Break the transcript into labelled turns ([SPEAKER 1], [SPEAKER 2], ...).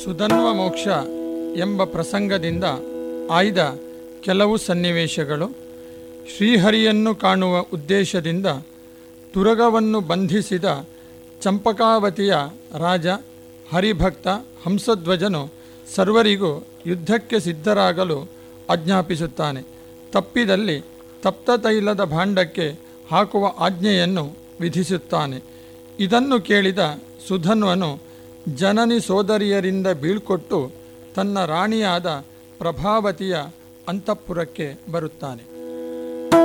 [SPEAKER 1] ಸುಧನ್ವ ಮೋಕ್ಷ ಎಂಬ ಪ್ರಸಂಗದಿಂದ ಆಯ್ದ ಕೆಲವು ಸನ್ನಿವೇಶಗಳು ಶ್ರೀಹರಿಯನ್ನು ಕಾಣುವ ಉದ್ದೇಶದಿಂದ ತುರಗವನ್ನು ಬಂಧಿಸಿದ ಚಂಪಕಾವತಿಯ ರಾಜ ಹರಿಭಕ್ತ ಹಂಸಧ್ವಜನು ಸರ್ವರಿಗೂ ಯುದ್ಧಕ್ಕೆ ಸಿದ್ಧರಾಗಲು ಆಜ್ಞಾಪಿಸುತ್ತಾನೆ ತಪ್ಪಿದಲ್ಲಿ ತಪ್ತ ತೈಲದ ಭಾಂಡಕ್ಕೆ ಹಾಕುವ ಆಜ್ಞೆಯನ್ನು ವಿಧಿಸುತ್ತಾನೆ ಇದನ್ನು ಕೇಳಿದ ಸುಧನ್ವನು ಜನನಿ ಸೋದರಿಯರಿಂದ ಬೀಳ್ಕೊಟ್ಟು ತನ್ನ ರಾಣಿಯಾದ ಪ್ರಭಾವತಿಯ ಅಂತಃಪುರಕ್ಕೆ ಬರುತ್ತಾನೆ